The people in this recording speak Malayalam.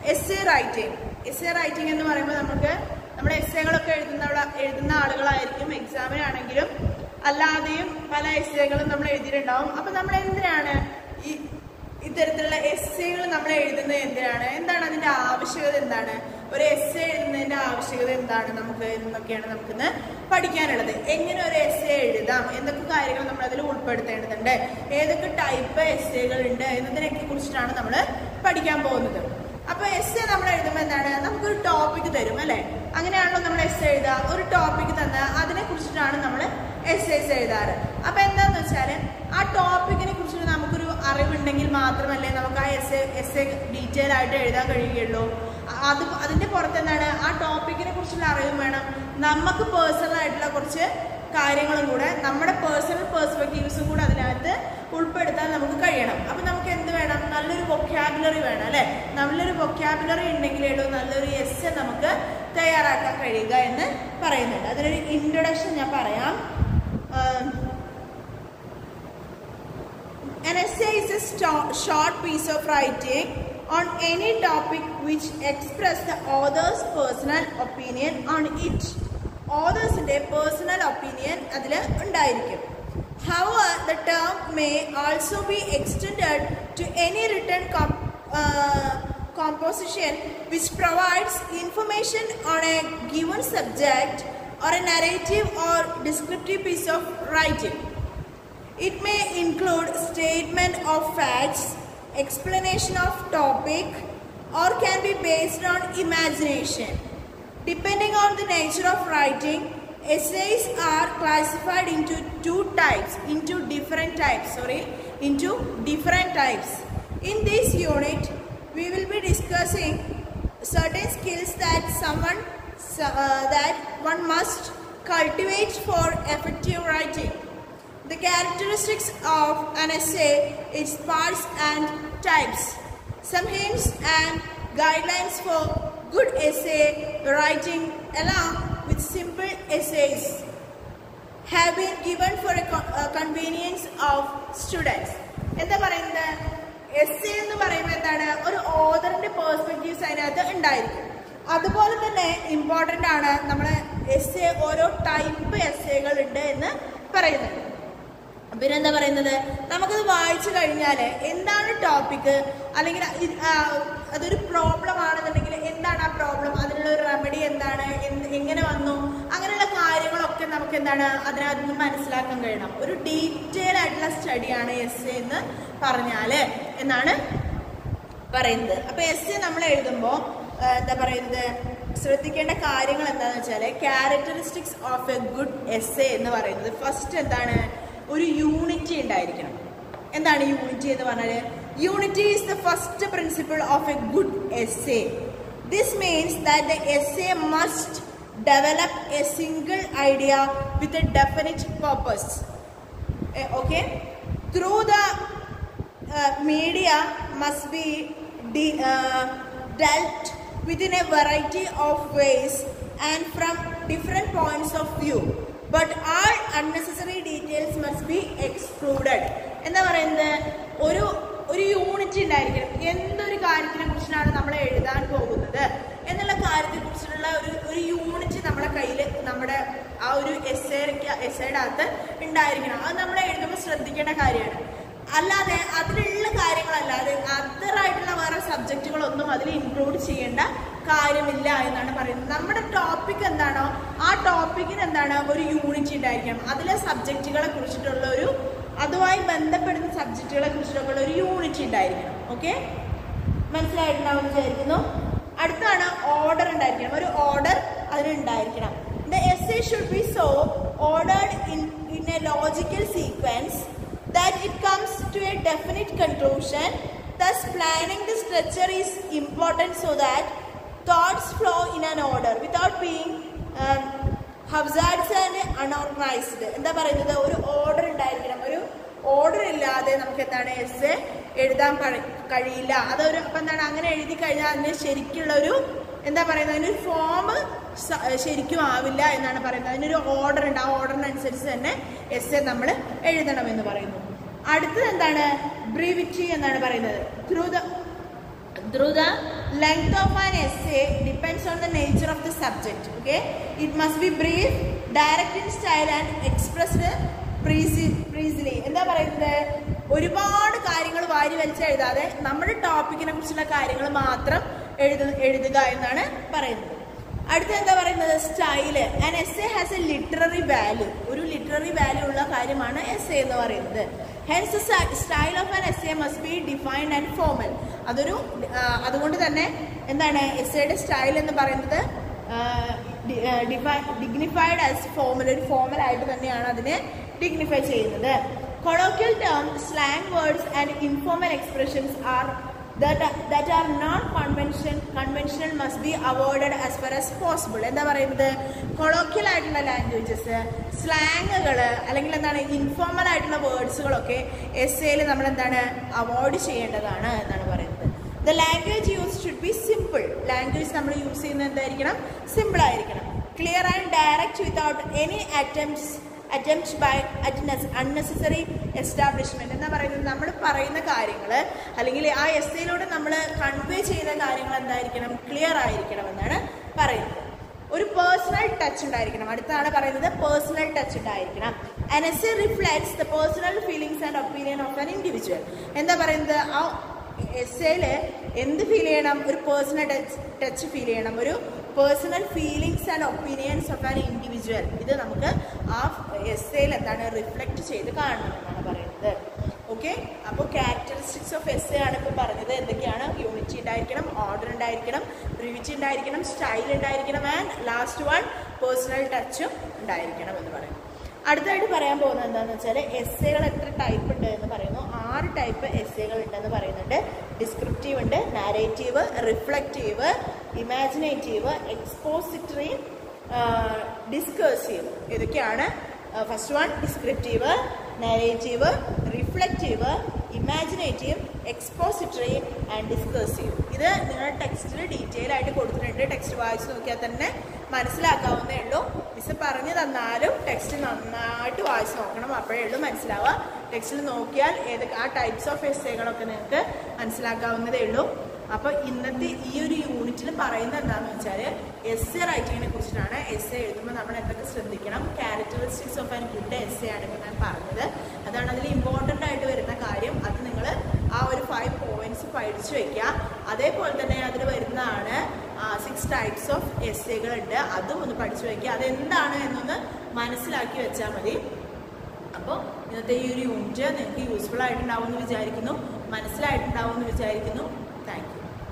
S essay writing essay writing എന്ന് പറയുമ്പോൾ നമുക്ക് നമ്മുടെ എസ്സേകളൊക്കെ എഴുതുന്ന എഴുതുന്ന ആളുകളായിരിക്കും എക്സാമിനാണെങ്കിലും അല്ലാതെയും പല എസ്സേകളും നമ്മൾ എഴുതിയിട്ടുണ്ടാവും അപ്പൊ നമ്മൾ എന്തിനാണ് ഈ ഇത്തരത്തിലുള്ള എസ്സേകൾ നമ്മൾ എഴുതുന്നത് എന്തിനാണ് എന്താണ് അതിന്റെ ആവശ്യകത എന്താണ് ഒരു എസ്സേ എഴുതുന്നതിന്റെ ആവശ്യകത എന്താണ് നമുക്ക് എന്നൊക്കെയാണ് നമുക്കിന്ന് പഠിക്കാനുള്ളത് എങ്ങനെ ഒരു എസ്സേ എഴുതാം എന്തൊക്കെ കാര്യങ്ങൾ നമ്മൾ അതിൽ ഉൾപ്പെടുത്തേണ്ടതുണ്ട് ഏതൊക്കെ ടൈപ്പ് എസ്സേകൾ ഉണ്ട് എന്നതിനെയൊക്കെ കുറിച്ചിട്ടാണ് നമ്മൾ പഠിക്കാൻ പോകുന്നത് അപ്പൊ എസ് എ നമ്മൾ എഴുതുമ്പോൾ എന്താണ് നമുക്കൊരു ടോപ്പിക് തരും അല്ലെ അങ്ങനെയാണല്ലോ നമ്മൾ എസ് എഴുതുക ഒരു ടോപ്പിക് തന്ന് അതിനെ കുറിച്ചിട്ടാണ് നമ്മൾ എസ് എസ് എഴുതാറ് അപ്പൊ എന്താന്ന് വെച്ചാല് ആ ടോപ്പിക്കിനെ കുറിച്ചിട്ട് നമുക്കൊരു അറിവുണ്ടെങ്കിൽ മാത്രമല്ലേ നമുക്ക് ആ essay essay detail ആയിട്ട് എഴുതാൻ കഴിയുകയുള്ളൂ അത് അതിന്റെ പുറത്ത് എന്താണ് ആ ടോപ്പിക്കിനെ കുറിച്ചുള്ള അറിവും വേണം നമുക്ക് പേഴ്സണൽ ആയിട്ടുള്ള കുറച്ച് കാര്യങ്ങളും കൂടെ നമ്മുടെ പേഴ്സണൽ പെർസ്പെക്റ്റീവ്സും കൂടെ അതിനകത്ത് ഉൾപ്പെടുത്താൻ നമുക്ക് കഴിയണം അപ്പൊ നമുക്ക് എന്ത് വേണം നല്ലൊരു വൊക്കാബുലറി വേണം അല്ലെ നല്ലൊരു വൊക്കാബുലറി ഉണ്ടെങ്കിലേ ഉള്ളൂ നല്ലൊരു എസ് നമുക്ക് തയ്യാറാക്കാൻ കഴിയുക എന്ന് പറയുന്നുണ്ട് അതിനൊരു ഇൻട്രൊഡക്ഷൻ ഞാൻ പറയാം Um, An essay is a sto- short piece of writing on any topic which express the author's personal opinion on it. ഓതേഴ്സിന്റെ പേഴ്സണൽ ഒപ്പീനിയൻ അതിൽ ഉണ്ടായിരിക്കും However, the term may also be extended to any written com- uh, composition which provides information on a given subject or a narrative or descriptive piece of writing. It may include statement of facts, explanation of topic, or can be based on imagination. Depending on the nature of writing, essays are classified into two types, into different types, sorry, into different types. In this unit, we will be discussing certain skills that someone uh, that one must cultivate for effective writing. The characteristics of an essay, its parts and types, some hints and guidelines for good essay writing along with simple essays have been given for a co- uh, convenience of students. എന്താ പറയുന്നത് എസ് എന്ന് പറയുമ്പോൾ എന്താണ് ഒരു ഓതറിന്റെ പേഴ്സ്പെക്റ്റീവ്സ് അതിനകത്ത് ഉണ്ടായിരിക്കും അതുപോലെ തന്നെ ഇമ്പോർട്ടൻ്റ് ആണ് നമ്മൾ എസ് എ ഓരോ ടൈപ്പ് എസ് എകൾ ഉണ്ട് എന്ന് പറയുന്നുണ്ട് പിന്നെന്താ പറയുന്നത് നമുക്കത് വായിച്ചു കഴിഞ്ഞാൽ എന്താണ് ടോപ്പിക് അല്ലെങ്കിൽ ഇത്, ആ, അതൊരു പ്രോബ്ലം ആണെന്നുണ്ടെങ്കിൽ എന്താണ് ആ പ്രോബ്ലം അതിനുള്ള ഒരു റെമഡി എന്താണ് എന്ത് എങ്ങനെ വന്നു അങ്ങനെയുള്ള കാര്യങ്ങളൊക്കെ നമുക്ക് എന്താണ് അതിനകത്ത് നിന്ന് മനസ്സിലാക്കാൻ കഴിയണം ഒരു ഡീറ്റെയിൽ ആയിട്ടുള്ള സ്റ്റഡിയാണ് എസ് എന്ന് പറഞ്ഞാല് എന്നാണ് പറയുന്നത് അപ്പൊ എസ് നമ്മൾ എഴുതുമ്പോൾ എന്താ പറയുന്നത് ശ്രദ്ധിക്കേണ്ട കാര്യങ്ങൾ എന്താണെന്ന് വെച്ചാൽ characteristics of a good essay എന്ന് പറയുന്നത് ഫസ്റ്റ് എന്താണ് ഒരു യൂണിറ്റി ഉണ്ടായിരിക്കണം എന്താണ് യൂണിറ്റി എന്ന് പറഞ്ഞാൽ unity is the first principle of a good essay this means that the essay must develop a single idea with a definite purpose okay through the uh, media must be de- uh, dealt within a variety of ways and from different points of view but all unnecessary details must be excluded എന്താ പറയുന്നത് ഒരു ഒരു യൂണിറ്റ് ഉണ്ടായിരിക്കണം എന്തൊരു കാര്യത്തിനെ കുറിച്ചിട്ടാണ് നമ്മൾ എഴുതാൻ പോകുന്നത് എന്നുള്ള കാര്യത്തെ കുറിച്ചിട്ടുള്ള ഒരു ഒരു യൂണിറ്റ് നമ്മുടെ കയ്യിൽ നമ്മുടെ ആ ഒരു എസ് എസ്സയുടെ അകത്ത് ഉണ്ടായിരിക്കണം അത് നമ്മൾ എഴുതുമ്പോൾ ശ്രദ്ധിക്കേണ്ട കാര്യമാണ് അല്ലാതെ അതിലുള്ള കാര്യങ്ങളല്ലാതെ അതറായിട്ടുള്ള വേറെ സബ്ജക്റ്റുകളൊന്നും അതിൽ ഇൻക്ലൂഡ് ചെയ്യേണ്ട കാര്യമില്ല എന്നാണ് പറയുന്നത് നമ്മുടെ ടോപ്പിക് എന്താണോ ആ ടോപ്പിക്കിന് എന്താണ് ഒരു യൂണിറ്റ് ഉണ്ടായിരിക്കണം അതിലെ സബ്ജക്റ്റുകളെ കുറിച്ചിട്ടുള്ള ഒരു അതുമായി ബന്ധപ്പെടുന്ന സബ്ജക്റ്റുകളെ കുറിച്ചിട്ടൊക്കെ ഒരു യൂണിറ്റ് ഉണ്ടായിരിക്കണം ഓക്കെ മനസ്സിലായിട്ടുണ്ടാവും എന്ന് വിചാരിക്കുന്നു അടുത്താണ് ഓർഡർ ഉണ്ടായിരിക്കണം ഒരു ഓർഡർ അതിനുണ്ടായിരിക്കണം the essay should be so ordered in in a logical sequence that it comes to a definite conclusion thus planning the structure is important so that thoughts flow in an order without being haphazard and unorganised എന്താ പറയുന്നത് ഒരു ഓർഡർ ഉണ്ടായിരിക്കണം ഒരു ഓർഡർ ഇല്ലാതെ നമുക്ക് എന്താണ് എസ് എഴുതാൻ കഴി- കഴിയില്ല അതൊരു അപ്പം എന്താണ് അങ്ങനെ എഴുതി കഴിഞ്ഞാൽ അതിന് ശരിക്കുള്ള ഒരു എന്താ പറയുന്നത് അതിനൊരു ഫോം ശരിക്കും ആവില്ല എന്നാണ് പറയുന്നത് അതിനൊരു ഓർഡർ ഉണ്ട് ആ ഓർഡറിനനുസരിച്ച് തന്നെ എസ് എ നമ്മൾ എഴുതണം എന്ന് പറയുന്നു അടുത്തത് എന്താണ് ബ്രീവിറ്റി എന്നാണ് പറയുന്നത് through the through the length of an essay depends on the nature of the subject okay it must be brief direct in style and expressed precisely എന്താ പറയുന്നത് ഒരുപാട് കാര്യങ്ങൾ വാരി വലിച്ച് എഴുതാതെ നമ്മുടെ ടോപ്പിക്കിനെ കുറിച്ചുള്ള കാര്യങ്ങൾ മാത്രം എഴുത എഴുതുക എന്നാണ് പറയുന്നത് അടുത്ത എന്താ പറയുന്നത് style and essay has a literary value ഒരു ലിറ്റററി വാല്യൂ ഉള്ള കാര്യമാണ് എസ് എ എന്ന് പറയുന്നത് hence style of an essay must be defined and formal അതൊരു ആ, അതുകൊണ്ട് തന്നെ എന്താണ് എസ് എയുടെ സ്റ്റൈൽ എന്ന് പറയുന്നത് ഡിഗ്നിഫൈഡ് ആസ് ഫോമൽ ഒരു ഫോമൽ ആയിട്ട് തന്നെയാണ് അതിനെ ഡിഗ്നിഫൈ ചെയ്യുന്നത് colloquial term slang words and informal expressions are that that are non convention conventional must be avoided as far as possible എന്താ പറയുന്നത് കൊളോക്കിയൽ ആയിട്ടുള്ള ലാംഗ്വേജസ് സ്ലാങ്ങുകൾ അല്ലെങ്കിൽ എന്താണ് ഇൻഫോർമൽ ആയിട്ടുള്ള വേർഡ്സുകളൊക്കെ എസ് എയിൽ നമ്മൾ എന്താണ് അവോയ്ഡ് ചെയ്യേണ്ടതാണ് എന്നാണ് പറയുന്നത് the language use should be simple language നമ്മൾ യൂസ് ചെയ്യുന്നത് എന്തായിരിക്കണം സിമ്പിൾ ആയിരിക്കണം clear and direct without any attempts attempt by at unnecessary establishment എന്താ പറയുന്നത് നമ്മൾ പറയുന്ന കാര്യങ്ങൾ അല്ലെങ്കിൽ ആ എസ് ഐയിലൂടെ നമ്മൾ കൺവേ ചെയ്യുന്ന കാര്യങ്ങൾ എന്തായിരിക്കണം ക്ലിയർ ആയിരിക്കണം എന്നാണ് പറയുന്നത് ഒരു പേഴ്സണൽ ടച്ച് ഉണ്ടായിരിക്കണം അടുത്താണ് പറയുന്നത് പേഴ്സണൽ ടച്ച് ഉണ്ടായിരിക്കണം an essay reflects the personal feelings and opinion of an individual എന്താ പറയുന്നത് ആ എസ് എയില് എന്ത് ഫീൽ ചെയ്യണം ഒരു പേഴ്സണൽ ടച്ച് ടച്ച് ഫീൽ ചെയ്യണം ഒരു personal feelings and opinions of an individual ഇത് നമുക്ക് ആ എസ് എയിൽ എന്താണ് റിഫ്ലക്റ്റ് ചെയ്ത് കാണണം എന്നാണ് പറയുന്നത് ഓക്കെ അപ്പോൾ ക്യാരക്ടറിസ്റ്റിക്സ് ഓഫ് എസ് എ ആണ് ഇപ്പോൾ പറഞ്ഞത് എന്തൊക്കെയാണ് യൂണിറ്റി ഉണ്ടായിരിക്കണം ഓർഡർ ഉണ്ടായിരിക്കണം ബ്രിവിറ്റി ഉണ്ടായിരിക്കണം സ്റ്റൈൽ ഉണ്ടായിരിക്കണം ആൻഡ് ലാസ്റ്റ് വൺ പേഴ്സണൽ ടച്ചും ഉണ്ടായിരിക്കണം എന്ന് പറയുന്നു അടുത്തായിട്ട് പറയാൻ പോകുന്നത് എന്താണെന്ന് വെച്ചാൽ എസ് എകൾ എത്ര ടൈപ്പ് ഉണ്ട് എന്ന് പറയുന്നു ആറ് ടൈപ്പ് എസ് എകൾ ഉണ്ടെന്ന് പറയുന്നുണ്ട് ഡിസ്ക്രിപ്റ്റീവ് ഉണ്ട് narrative reflective imaginative expository discursive ഇതൊക്കെയാണ് first one descriptive narrative reflective imaginative expository and discursive ഇത് നിങ്ങളുടെ ടെക്സ്റ്റിൽ ഡീറ്റെയിൽ ആയിട്ട് കൊടുത്തിട്ടുണ്ട് ടെക്സ്റ്റ് വായിച്ച് നോക്കിയാൽ തന്നെ മനസ്സിലാക്കാവുന്നേ ഉള്ളൂ മിസ് പറഞ്ഞു തന്നാലും ടെക്സ്റ്റ് നന്നായിട്ട് വായിച്ച് നോക്കണം അപ്പോഴേ ഉള്ളൂ മനസ്സിലാവുക ടെക്സ്റ്റിൽ നോക്കിയാൽ ഏതൊക്കെ ആ ടൈപ്സ് ഓഫ് എസ്സേകളൊക്കെ നിങ്ങൾക്ക് മനസ്സിലാക്കാവുന്നതേ ഉള്ളൂ അപ്പോൾ ഇന്നത്തെ ഈ ഒരു യൂണിറ്റിൽ പറയുന്നത് എന്താണെന്ന് വെച്ചാൽ എസ് എ റൈറ്റിങ്ങിനെ കുറിച്ചിട്ടാണ് എസ് എ എഴുതുമ്പോൾ നമ്മൾ എന്തൊക്കെ ശ്രദ്ധിക്കണം characteristics of an good essay ആണ് ഇപ്പോൾ ഞാൻ പറഞ്ഞത് അതാണ് അതിൽ ഇമ്പോർട്ടൻ്റ് ആയിട്ട് വരുന്ന കാര്യം അത് നിങ്ങൾ ആ ഒരു ഫൈവ് പോയിന്റ്സ് പഠിച്ചു വയ്ക്കുക അതേപോലെ തന്നെ അതിൽ വരുന്നതാണ് സിക്സ് ടൈപ്സ് ഓഫ് എസ് എകളുണ്ട് അതും ഒന്ന് പഠിച്ചു വയ്ക്കുക അതെന്താണ് എന്നൊന്ന് മനസ്സിലാക്കി വെച്ചാൽ മതി അപ്പോൾ ഇന്നത്തെ ഈ ഒരു യൂണിറ്റ് നിങ്ങൾക്ക് യൂസ്ഫുൾ ആയിട്ടുണ്ടാവും എന്ന് വിചാരിക്കുന്നു മനസ്സിലായിട്ടുണ്ടാവും എന്ന് വിചാരിക്കുന്നു താങ്ക് യു